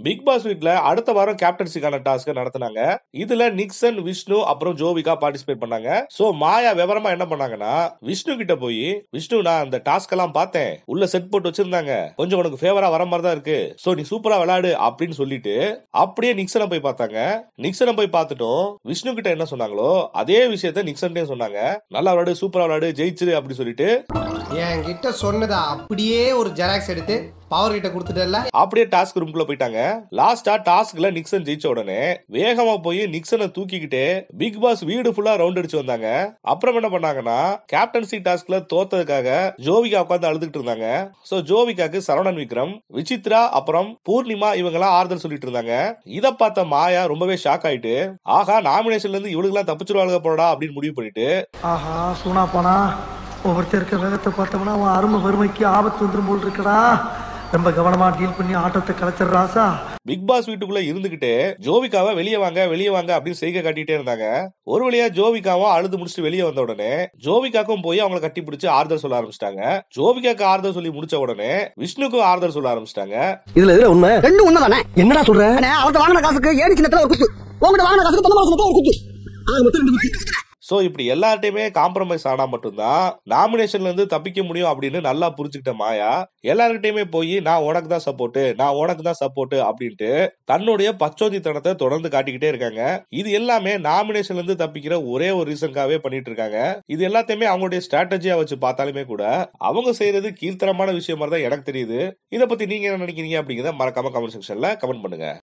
big pass வீட்ல அடுத்த வாரம் கேப்டன்சிக்கான டாஸ்க் நடத்தினாங்க இதுல நிக்சன் விஷ்ணு அப்புறம் ஜோவிகா பார்ட்டிசிபேட் பண்ணாங்க சோ மாயா விவரமா என்ன பண்ணாங்கன்னா விஷ்ணு கிட்ட போய் விஷ்ணு நான் அந்த டாஸ்க் எல்லாம் பார்த்தேன் உள்ள செட் போட்டு வச்சிருந்தாங்க கொஞ்சம் உனக்கு ஃபேவரா வர மாதிரி தான் இருக்கு சோ நீ சூப்பரா விளையாடு அப்படின்னு சொல்லிட்டு அப்படியே நிக்சனை போய் பார்த்தாங்க நிக்சனை போய் பார்த்துட்டோம் விஷ்ணு கிட்ட என்ன சொன்னாங்களோ அதே விஷயத்த நிக்சன்டே சொன்னாங்க நல்லா விளையாடு சூப்பரா விளையாடு ஜெயிச்சிரு அப்படி சொல்லிட்டு என்கிட்ட சொன்னதை அப்படியே ஒரு ஜெராக்ஸ் எடுத்து பவர் கிட்ட கொடுத்துட்டல அப்படியே டாஸ்க் ரூம்குள்ள போயிட்டாங்க லாஸ்டா டாஸ்க்ல நிக்சன் ஜெயிச்ச உடனே வேகமா போய் நிக்சனை தூக்கிக்கிட்டு பிக் பாஸ் வீடு ஃபுல்லா ரவுண்ட் அடிச்சு வந்தாங்க அப்புறம் என்ன பண்ணாங்கன்னா கேப்டன்சி டாஸ்க்ல தோத்ததுக்காக ஜோவிகா உட்காந்து அழுதுகிட்டு இருந்தாங்க சோ ஜோவிகாக்கு சரவணன் விக்ரம் விசித்ரா அப்புறம் பூர்ணிமா இவங்க எல்லாம் ஆறுதல் சொல்லிட்டு இருந்தாங்க இத பார்த்த மாயா ரொம்பவே ஷாக் ஆயிட்டு ஆஹா நாமினேஷன்ல இருந்து இவளுக்கு எல்லாம் தப்பிச்சிருவாளுக போடா அப்படின்னு முடிவு பண்ணிட்டு ஆஹா சூனா போனா ஒவ்வொருத்தர் இருக்க வேகத்தை பார்த்தோம்னா அவன் அருமை வறுமைக்கு ஆபத்து வந்துடும் போல் இருக்கடா ரொம்ப கவனமா டீல் பண்ணி ஆட்டத்தை கலைச்சிடுறாசா பிக் பாஸ் வீட்டுக்குள்ள இருந்துகிட்டு ஜோவிகாவை வெளியே வாங்க வெளியே வாங்க அப்படின்னு செய்கை காட்டிட்டே இருந்தாங்க ஒரு வழியா ஜோவிகாவும் அழுது முடிச்சுட்டு வெளியே வந்த உடனே ஜோவிகாக்கும் போய் அவங்கள கட்டி பிடிச்சு ஆறுதல் சொல்ல ஆரம்பிச்சிட்டாங்க ஜோவிகாக்கு ஆறுதல் சொல்லி முடிச்ச உடனே விஷ்ணுக்கும் ஆறுதல் சொல்ல ஆரம்பிச்சிட்டாங்க இதுல இதுல உண்மை ரெண்டும் உண்மைதானே என்னடா சொல்ற அண்ணே, அவர்ட்ட வாங்கின காசுக்கு ஏணி சின்னத்துல ஒரு குத்து உங்ககிட்ட வாங்கின காசுக்கு தொண்டை சின்னத்துல ஒரு குத்து ஆக மொத்தம் ரெண்டு குத்து சோ இப்படி எல்லார்ட்டையுமே காம்ப்ரமைஸ் ஆனா மட்டும்தான் நாமினேஷன்ல இருந்து தப்பிக்க முடியும் அப்படின்னு நல்லா புரிஞ்சுக்கிட்ட மாயா எல்லார்கிட்டயுமே போய் நான் உனக்கு தான் சப்போர்ட் நான் உனக்கு தான் சப்போர்ட் அப்படின்ட்டு தன்னுடைய பச்சோதித்தனத்தை தொடர்ந்து காட்டிக்கிட்டே இருக்காங்க இது எல்லாமே நாமினேஷன்ல இருந்து தப்பிக்கிற ஒரே ஒரு ரீசன்காவே பண்ணிட்டு இருக்காங்க இது எல்லாத்தையுமே அவங்களுடைய ஸ்ட்ராட்டஜியா வச்சு பார்த்தாலுமே கூட அவங்க செய்யறது கீழ்த்தரமான விஷயம் மாதிரி தான் எனக்கு தெரியுது இதை பத்தி நீங்க என்ன நினைக்கிறீங்க அப்படிங்கறத மறக்காம கமெண்ட் செக்ஷன்ல கமெண்ட் பண்ணுங்க